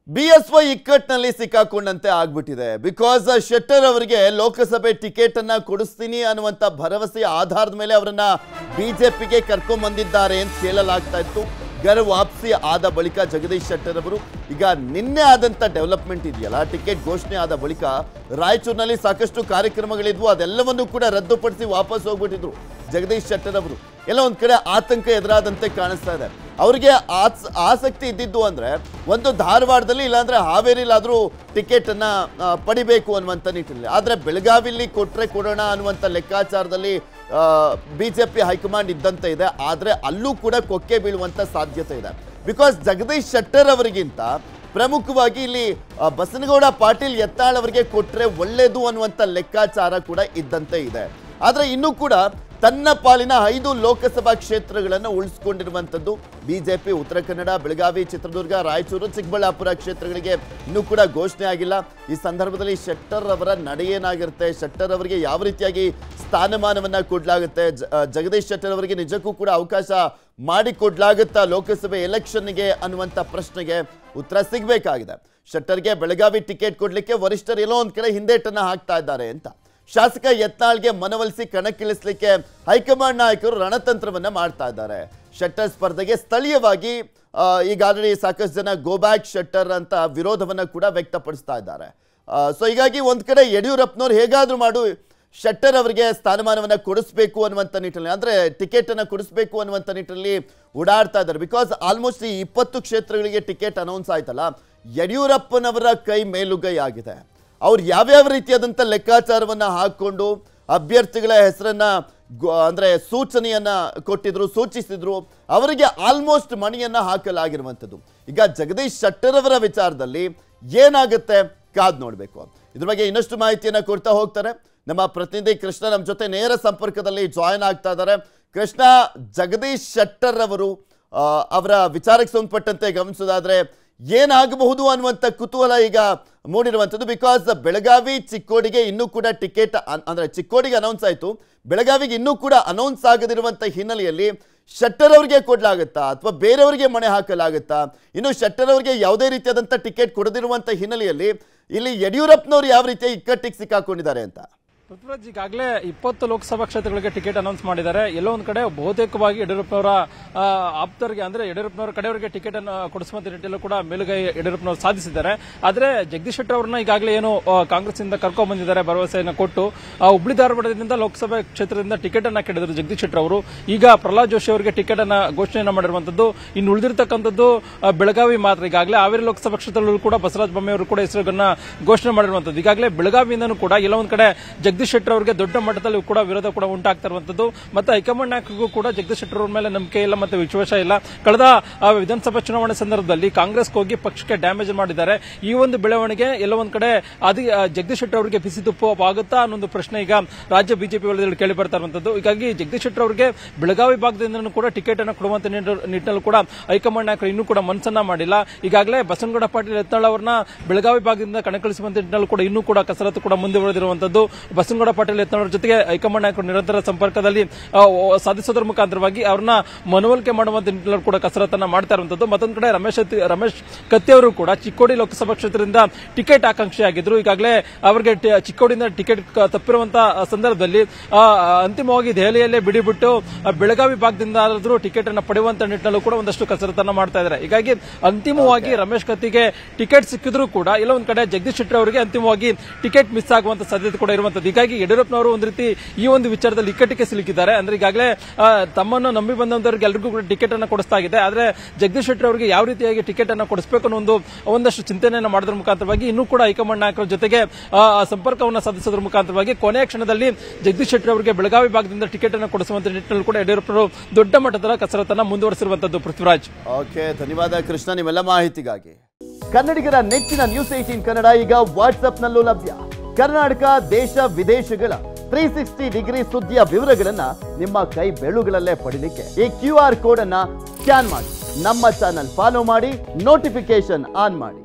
B S Y ಇಕ್ಕಟ್ಟಿನಲ್ಲಿ ಸಿಕ್ಕಾಕೊಂಡಂತೆ ಆಗ್ಬಿಟ್ಟಿದೆ ಬಿಕಾಸ್ ಶೆಟ್ಟರ್ ಅವರಿಗೆ ಲೋಕಸಭೆ ಟಿಕೆಟ್ ಅನ್ನ ಕೊಡಿಸ್ತೀನಿ ಅನ್ನುವಂತ ಭರವಸೆಯ ಆಧಾರದ ಮೇಲೆ ಅವರನ್ನ ಬಿಜೆಪಿಗೆ ಕರ್ಕೊಂಡ್ ಬಂದಿದ್ದಾರೆ ಅಂತ ಹೇಳಲಾಗ್ತಾ ಇತ್ತು ಗರ್ ವಾಪಸಿ ಆದ ಬಳಿಕ ಜಗದೀಶ್ ಶೆಟ್ಟರ್ ಅವರು ಈಗ ನಿನ್ನೆ ಆದಂತ ಡೆವಲಪ್ಮೆಂಟ್ ಇದೆಯಲ್ಲ ಟಿಕೆಟ್ ಘೋಷಣೆ ಆದ ಬಳಿಕ ರಾಯಚೂರಿನಲ್ಲಿ ಸಾಕಷ್ಟು ಕಾರ್ಯಕ್ರಮಗಳಿದ್ವು ಅದೆಲ್ಲವನ್ನು ಕೂಡ ರದ್ದುಪಡಿಸಿ ವಾಪಸ್ ಹೋಗ್ಬಿಟ್ಟಿದ್ರು ಜಗದೀಶ್ ಶೆಟ್ಟರ್ ಅವರು ಎಲ್ಲ ಒಂದ್ ಕಡೆ ಆತಂಕ ಎದುರಾದಂತೆ ಕಾಣಿಸ್ತಾ ಇದೆ ಅವರಿಗೆ ಆಸ್- ಆಸಕ್ತಿ ಇದ್ದಿದ್ದು ಅಂದ್ರೆ ಒಂದು ಧಾರವಾಡದಲ್ಲಿ ಇಲ್ಲಾಂದ್ರೆ ಹಾವೇರಿಲಾದ್ರೂ ಟಿಕೆಟ್ ಅನ್ನ ಆ, ಪಡಿಬೇಕು ಅನ್ನುವಂಥ ನಿಟ್ಟಿನಲ್ಲಿ ಆದ್ರೆ ಬೆಳಗಾವಿಲಿ ಕೊಟ್ರೆ ಕೊಡೋಣ ಅನ್ನುವಂಥ ಲೆಕ್ಕಾಚಾರದಲ್ಲಿ ಬಿಜೆಪಿ ಹೈಕಮಾಂಡ್ ಇದ್ದಂತೆ ಇದೆ ಆದ್ರೆ ಅಲ್ಲೂ ಕೂಡ ಕೊಕ್ಕೆ ಬೀಳುವಂತ ಸಾಧ್ಯತೆ ಇದೆ ಬಿಕಾಸ್ ಜಗದೀಶ್ ಶೆಟ್ಟರ್ ಅವರಿಗಿಂತ ಪ್ರಮುಖವಾಗಿ ಇಲ್ಲಿ ಆ, ಬಸನಗೌಡ ಪಾಟೀಲ್ ಯತ್ನಾಳ್ ಅವರಿಗೆ ಕೊಟ್ರೆ ಒಳ್ಳೇದು ಅನ್ನುವಂಥ ಲೆಕ್ಕಾಚಾರ ಕೂಡ ಇದ್ದಂತೆ ಇದೆ ಆದ್ರೆ ಇನ್ನೂ ಕೂಡ ತನ್ನ ಪಾಲಿನ ಐದು ಲೋಕಸಭಾ ಕ್ಷೇತ್ರಗಳನ್ನು ಉಳಿಸ್ಕೊಂಡಿರುವಂಥದ್ದು ಬಿಜೆಪಿ ಉತ್ತರ ಕನ್ನಡ ಬೆಳಗಾವಿ ಚಿತ್ರದುರ್ಗ ರಾಯಚೂರು ಚಿಕ್ಕಬಳ್ಳಾಪುರ ಕ್ಷೇತ್ರಗಳಿಗೆ ಇನ್ನೂ ಕೂಡ ಘೋಷಣೆ ಆಗಿಲ್ಲ ಈ ಸಂದರ್ಭದಲ್ಲಿ ಶೆಟ್ಟರ್ ಅವರ ನಡೆ ಏನಾಗಿರುತ್ತೆ ಶೆಟ್ಟರ್ ಅವರಿಗೆ ಯಾವ ರೀತಿಯಾಗಿ ಸ್ಥಾನಮಾನವನ್ನ ಕೊಡ್ಲಾಗುತ್ತೆ ಜ- ಆ, ಜಗದೀಶ್ ಶೆಟ್ಟರ್ ಅವರಿಗೆ ನಿಜಕ್ಕೂ ಕೂಡ ಅವಕಾಶ ಮಾಡಿಕೊಡ್ಲಾಗುತ್ತಾ ಲೋಕಸಭೆ ಎಲೆಕ್ಷನ್ಗೆ ಅನ್ನುವಂಥ ಪ್ರಶ್ನೆಗೆ ಉತ್ತರ ಸಿಗಬೇಕಾಗಿದೆ ಶೆಟ್ಟರ್ಗೆ ಬೆಳಗಾವಿ ಟಿಕೆಟ್ ಕೊಡ್ಲಿಕ್ಕೆ ವರಿಷ್ಠರು ಎಲ್ಲೋ ಒಂದ್ ಕಡೆ ಹಿಂದೇಟನ್ನ ಹಾಕ್ತಾ ಇದ್ದಾರೆ ಅಂತ ಶಾಸಕ ಯತ್ನಾಳ್ಗೆ ಮನವೊಲಿಸಿ ಕಣಕ್ಕಿಳಿಸ್ಲಿಕ್ಕೆ ಹೈಕಮಾಂಡ್ ನಾಯಕರು ರಣತಂತ್ರವನ್ನ ಮಾಡ್ತಾ ಇದ್ದಾರೆ ಶೆಟ್ಟರ್ ಸ್ಪರ್ಧೆಗೆ ಸ್ಥಳೀಯವಾಗಿ ಆ, ಈಗ ಆಲ್ರೆಡಿ ಸಾಕಷ್ಟು ಜನ ಗೋ ಬ್ಯಾಕ್ ಶೆಟ್ಟರ್ ಅಂತ ವಿರೋಧವನ್ನ ಕೂಡ ವ್ಯಕ್ತಪಡಿಸ್ತಾ ಇದ್ದಾರೆ ಸೊ ಹೀಗಾಗಿ ಒಂದ್ ಕಡೆ ಯಡಿಯೂರಪ್ಪನವ್ರು ಹೇಗಾದ್ರೂ ಮಾಡು ಶೆಟ್ಟರ್ ಅವರಿಗೆ ಸ್ಥಾನಮಾನವನ್ನ ಕೊಡಿಸ್ಬೇಕು ಅನ್ನುವಂಥ ನಿಟ್ಟಿನಲ್ಲಿ ಅಂದ್ರೆ ಟಿಕೆಟ್ ಅನ್ನ ಕೊಡಿಸ್ಬೇಕು ಅನ್ನುವಂಥ ನಿಟ್ಟಿನಲ್ಲಿ ಓಡಾಡ್ತಾ ಇದ್ದಾರೆ ಬಿಕಾಸ್ ಆಲ್ಮೋಸ್ಟ್ ಈ ಇಪ್ಪತ್ತು ಕ್ಷೇತ್ರಗಳಿಗೆ ಟಿಕೆಟ್ ಅನೌನ್ಸ್ ಆಯ್ತಲ್ಲ ಯಡಿಯೂರಪ್ಪನವರ ಕೈ ಮೇಲುಗೈ ಆಗಿದೆ ಅವ್ರು ಯಾವ್ಯಾವ ರೀತಿಯಾದಂಥ ಲೆಕ್ಕಾಚಾರವನ್ನ ಹಾಕೊಂಡು ಅಭ್ಯರ್ಥಿಗಳ ಹೆಸರನ್ನ ಗೊ- ಅಂದ್ರೆ ಸೂಚನೆಯನ್ನ ಕೊಟ್ಟಿದ್ರು ಸೂಚಿಸಿದ್ರು ಅವರಿಗೆ ಆಲ್ಮೋಸ್ಟ್ ಮಣಿಯನ್ನ ಹಾಕಲಾಗಿರುವಂಥದ್ದು ಈಗ ಜಗದೀಶ್ ಶೆಟ್ಟರ್ ಅವರ ವಿಚಾರದಲ್ಲಿ ಏನಾಗುತ್ತೆ ಕಾದ್ ನೋಡಬೇಕು ಇದ್ರ ಬಗ್ಗೆ ಇನ್ನಷ್ಟು ಮಾಹಿತಿಯನ್ನ ಕೊಡ್ತಾ ಹೋಗ್ತಾರೆ ನಮ್ಮ ಪ್ರತಿನಿಧಿ ಕೃಷ್ಣ ನಮ್ಮ ಜೊತೆ ನೇರ ಸಂಪರ್ಕದಲ್ಲಿ ಜಾಯಿನ್ ಆಗ್ತಾ ಇದ್ದಾರೆ ಕೃಷ್ಣ ಜಗದೀಶ್ ಶೆಟ್ಟರ್ ಅವರು ಆ, ಅವರ ವಿಚಾರಕ್ಕೆ ಸಂಬಂಧಪಟ್ಟಂತೆ ಗಮನಿಸೋದಾದ್ರೆ ಏನಾಗಬಹುದು ಅನ್ನುವಂಥ ಕುತೂಹಲ ಈಗ ಮೂಡಿರುವಂಥದ್ದು ಬಿಕಾಸ್ ಬೆಳಗಾವಿ ಚಿಕ್ಕೋಡಿಗೆ ಇನ್ನೂ ಕೂಡ ಟಿಕೆಟ್ ಅಂದ್ರೆ ಚಿಕ್ಕೋಡಿಗೆ ಅನೌನ್ಸ್ ಆಯಿತು ಬೆಳಗಾವಿಗೆ ಇನ್ನೂ ಕೂಡ ಅನೌನ್ಸ್ ಆಗದಿರುವಂಥ ಹಿನ್ನೆಲೆಯಲ್ಲಿ ಶೆಟ್ಟರ್ ಅವರಿಗೆ ಕೊಡ್ಲಾಗುತ್ತಾ ಅಥವಾ ಬೇರೆಯವರಿಗೆ ಮಣೆ ಹಾಕಲಾಗುತ್ತಾ ಇನ್ನು ಶೆಟ್ಟರ್ ಅವರಿಗೆ ಯಾವುದೇ ರೀತಿಯಾದಂಥ ಟಿಕೆಟ್ ಕೊಡದಿರುವಂಥ ಹಿನ್ನೆಲೆಯಲ್ಲಿ ಇಲ್ಲಿ ಯಡಿಯೂರಪ್ಪನವರು ಯಾವ ರೀತಿಯ ಇಕ್ಕಟ್ಟಿಗೆ ಸಿಕ್ಕಾಕೊಂಡಿದ್ದಾರೆ ಅಂತ ಪೃಥ್ವಿರಾಜ್ ಈಗಾಗಲೇ ಇಪ್ಪತ್ತು ಲೋಕಸಭಾ ಕ್ಷೇತ್ರಗಳಿಗೆ ಟಿಕೆಟ್ ಅನೌನ್ಸ್ ಮಾಡಿದ್ದಾರೆ ಎಲ್ಲೋ ಒಂದ್ ಕಡೆ ಬಹುತೇಕವಾಗಿ ಯಡಿಯೂರಪ್ಪನವರ ಆ, ಆಪ್ತರಿಗೆ ಅಂದ್ರೆ ಯಡಿಯೂರಪ್ಪನವರ ಕಡೆಯವರಿಗೆ ಟಿಕೆಟ್ ಅನ್ನು ಕೊಡಿಸುವಂತ ನಿಟ್ಟಿನಲ್ಲೂ ಕೂಡ ಮೇಲುಗೈ ಯಡಿಯೂರಪ್ಪನವರು ಸಾಧಿಸಿದ್ದಾರೆ ಆದ್ರೆ ಜಗದೀಶ್ ಶೆಟ್ಟರ್ ಅವರನ್ನ ಈಗಾಗಲೇ ಏನು ಆ, ಕಾಂಗ್ರೆಸ್ನಿಂದ ಕರ್ಕೊಂಡ್ ಬಂದಿದ್ದಾರೆ ಭರವಸೆಯನ್ನು ಕೊಟ್ಟು ಆ, ಹುಬ್ಳಿ ಧಾರವಾಡದಿಂದ ಲೋಕಸಭೆ ಕ್ಷೇತ್ರದಿಂದ ಟಿಕೆಟ್ ಅನ್ನ ಕೇಳಿದ್ರು ಜಗದೀಶ್ ಶೆಟ್ಟರ್ ಅವರು ಈಗ ಪ್ರಹ್ಲಾದ್ ಜೋಶಿ ಅವರಿಗೆ ಟಿಕೆಟ್ ಅನ್ನ ಘೋಷಣೆಯನ್ನ ಮಾಡಿರುವಂತದ್ದು ಇನ್ನು ಉಳಿದಿರ್ತಕ್ಕಂಥದ್ದು ಆ, ಬೆಳಗಾವಿ ಮಾತ್ರ ಈಗಾಗಲೇ ಹಾವೇರಿ ಲೋಕಸಭಾ ಕ್ಷೇತ್ರದಲ್ಲೂ ಕೂಡ ಬಸವರಾಜ ಬೊಮ್ಮಾಯಿ ಅವರು ಕೂಡ ಹೆಸರನ್ನ ಘೋಷಣೆ ಮಾಡಿರುವಂತದ್ದು ಈಗಾಗಲೇ ಬೆಳಗಾವಿಯಿಂದನೂ ಕೂಡ ಎಲ್ಲ ಒಂದ್ ಕಡೆ ಜಗದೀಶ್ ಶೆಟ್ಟರ್ ಅವರಿಗೆ ದೊಡ್ಡ ಮಟ್ಟದಲ್ಲಿ ಕೂಡ ವಿರೋಧ ಕೂಡ ಉಂಟಾಗ್ತಾ ಇರುವಂತದ್ದು ಮತ್ತೆ ಹೈಕಮಾಂಡ್ ನಾಯಕರಿಗೂ ಕೂಡ ಜಗದೀಶ್ ಶೆಟ್ಟರ್ ಅವ್ರ ಮೇಲೆ ನಂಬಿಕೆ ಇಲ್ಲ ಮತ್ತೆ ವಿಶ್ವಾಸ ಇಲ್ಲ ಕಳೆದ ಆ, ವಿಧಾನಸಭಾ ಚುನಾವಣೆ ಸಂದರ್ಭದಲ್ಲಿ ಕಾಂಗ್ರೆಸ್ಗೆ ಹೋಗಿ ಪಕ್ಷಕ್ಕೆ ಡ್ಯಾಮೇಜ್ ಮಾಡಿದ್ದಾರೆ ಈ ಒಂದು ಬೆಳವಣಿಗೆ ಎಲ್ಲ ಒಂದ್ ಕಡೆ ಅದು ಆ, ಜಗದೀಶ್ ಶೆಟ್ಟರ್ ಅವರಿಗೆ ಬಿಸಿ ತುಪ್ಪವಾಗುತ್ತಾ ಅನ್ನೊಂದು ಪ್ರಶ್ನೆ ಈಗ ರಾಜ್ಯ ಬಿಜೆಪಿ ವಲಯದಲ್ಲಿ ಕೇಳಿ ಬರ್ತಾ ಇರುವಂತದ್ದು ಹೀಗಾಗಿ ಜಗದೀಶ್ ಶೆಟ್ಟರ್ ಅವರಿಗೆ ಬೆಳಗಾವಿ ಭಾಗದಿಂದ ಕೂಡ ಟಿಕೆಟ್ ಅನ್ನು ಕೊಡುವಂತ ನಿಟ್ಟಿನ- ನಿಟ್ಟಿನಲ್ಲಿ ಕೂಡ ಹೈಕಮಾಂಡ್ ನಾಯಕರು ಇನ್ನೂ ಕೂಡ ಮನಸ್ಸನ್ನ ಮಾಡಿಲ್ಲ ಈಗಾಗಲೇ ಬಸವನಗೌಡ ಪಾಟೀಲ್ ಯತ್ನಾಳ್ ಅವರನ್ನ ಬೆಳಗಾವಿ ಭಾಗದಿಂದ ಕಣಕ್ಕಿಳಿಸುವಂತ ನಿಟ್ಟಿನಲ್ಲಿ ಕೂಡ ಇನ್ನೂ ಕೂಡ ಕಸರತ್ತು ಕೂಡ ಮುಂದುವರೆದಿರುವಂತದ್ದು ಬಸವನಗೌಡ ಪಾಟೀಲ್ ಯತ್ನಾಳ್ ಅವರ ಜೊತೆಗೆ ಹೈಕಮಾಂಡ್ ನಾಯಕರು ನಿರಂತರ ಸಂಪರ್ಕದಲ್ಲಿ ಆ, ಓ- ಸಾಧಿಸೋದ್ರ ಮುಖಾಂತರವಾಗಿ ಅವ್ರನ್ನ ಮನವೊಲಿಕೆ ಮಾಡುವಂತ ನಿಟ್ಟಿನಲ್ಲಿ ಕೂಡ ಕಸರತ್ತನ್ನ ಮಾಡ್ತಾ ಇರುವಂತದ್ದು ಮತ್ತೊಂದು ಕಡೆ ರಮೇಶ್ ಅತ್ತಿ- ರಮೇಶ್ ಕತ್ತಿ ಅವರು ಕೂಡ ಚಿಕ್ಕೋಡಿ ಲೋಕಸಭಾ ಕ್ಷೇತ್ರದಿಂದ ಟಿಕೆಟ್ ಆಕಾಂಕ್ಷಿಯಾಗಿದ್ರು ಈಗಾಗಲೇ ಅವರಿಗೆ ಟಿ- ಚಿಕ್ಕೋಡಿಯಿಂದ ಟಿಕೆಟ್ ಕ- ತಪ್ಪಿರುವಂತಹ ಸಂದರ್ಭದಲ್ಲಿ ಆ, ಅಂತಿಮವಾಗಿ ದೆಹಲಿಯಲ್ಲೇ ಬಿಡಿಬಿಟ್ಟು ಆ, ಬೆಳಗಾವಿ ಭಾಗದಿಂದ ಆದ್ರೂ ಟಿಕೆಟ್ ಅನ್ನು ಪಡೆಯುವಂತ ನಿಟ್ಟಿನಲ್ಲೂ ಕೂಡ ಒಂದಷ್ಟು ಕಸರತ್ತನ್ನ ಮಾಡ್ತಾ ಇದ್ದಾರೆ ಹೀಗಾಗಿ ಅಂತಿಮವಾಗಿ ರಮೇಶ್ ಕತ್ತಿಗೆ ಟಿಕೆಟ್ ಸಿಕ್ಕಿದ್ರು ಕೂಡ ಇಲ್ಲ ಒಂದ್ ಕಡೆ ಜಗದೀಶ್ ಶೆಟ್ಟರ್ ಅವರಿಗೆ ಅಂತಿಮವಾಗಿ ಟಿಕೆಟ್ ಮಿಸ್ ಆಗುವಂತ ಸಾಧ್ಯತೆ ಕೂಡ ಇರುವಂತದ್ದು ಹೀಗಾಗಿ ಯಡಿಯೂರಪ್ಪನವರು ಒಂದು ರೀತಿ ಈ ಒಂದು ವಿಚಾರದಲ್ಲಿ ಇಕ್ಕಟ್ಟಿಗೆ ಸಿಲುಕಿದ್ದಾರೆ ಅಂದ್ರೆ ಈಗಾಗಲೇ ಆ, ತಮ್ಮನ್ನು ನಂಬಿ ಬಂದವರಿಗೆ ಎಲ್ಲರಿಗೂ ಕೂಡ ಟಿಕೆಟ್ ಅನ್ನು ಕೊಡಿಸ್ತಾ ಇದೆ ಆದ್ರೆ ಜಗದೀಶ್ ಶೆಟ್ಟರ್ ಅವರಿಗೆ ಯಾವ ರೀತಿಯಾಗಿ ಟಿಕೆಟ್ ಅನ್ನು ಕೊಡಿಸಬೇಕು ಅನ್ನೋ ಒಂದು ಒಂದಷ್ಟು ಚಿಂತನೆಯನ್ನು ಮಾಡೋದ್ರ ಮುಖಾಂತರವಾಗಿ ಇನ್ನೂ ಕೂಡ ಹೈಕಮಾಂಡ್ ನಾಯಕರ ಜೊತೆಗೆ ಆ, ಸಂಪರ್ಕವನ್ನು ಸಾಧಿಸೋದ್ರ ಮುಖಾಂತರವಾಗಿ ಕೊನೆಯ ಕ್ಷಣದಲ್ಲಿ ಜಗದೀಶ್ ಶೆಟ್ಟರ್ ಅವರಿಗೆ ಬೆಳಗಾವಿ ಭಾಗದಿಂದ ಟಿಕೆಟ್ ಅನ್ನು ಕೊಡಿಸುವಂತ ನಿಟ್ಟಿನಲ್ಲಿ ಕೂಡ ಯಡಿಯೂರಪ್ಪನವರು ದೊಡ್ಡ ಮಟ್ಟದ ಕಸರತ್ತನ್ನ ಮುಂದುವರೆಸಿರುವಂತದ್ದು ಪೃಥ್ವಿರಾಜ್ ಓಕೆ ಧನ್ಯವಾದ ಕೃಷ್ಣ ನಿಮ್ಮೆಲ್ಲ ಮಾಹಿತಿಗಾಗಿ ಕನ್ನಡಿಗರ ನೆಚ್ಚಿನ ನ್ಯೂಸ್ ಏಟೀನ್ ಕನ್ನಡ ಈಗ ವಾಟ್ಸ್ಆಪ್ನಲ್ಲೂ ಲಭ್ಯ ಕರ್ನಾಟಕ ದೇಶ ವಿದೇಶಗಳ ತ್ರೀ ಸಿಕ್ಸ್ಟಿ ಡಿಗ್ರಿ ಸುದ್ದಿಯ ವಿವರಗಳನ್ನ ನಿಮ್ಮ ಕೈ ಬೆಳುಗಳಲ್ಲೇ ಪಡಿಲಿಕ್ಕೆ ಈ ಕ್ಯೂ ಆರ್ ಕೋಡ್ ಅನ್ನ ಸ್ಕ್ಯಾನ್ ಮಾಡಿ ನಮ್ಮ ಚಾನಲ್ ಫಾಲೋ ಮಾಡಿ ನೋಟಿಫಿಕೇಶನ್ ಆನ್ ಮಾಡಿ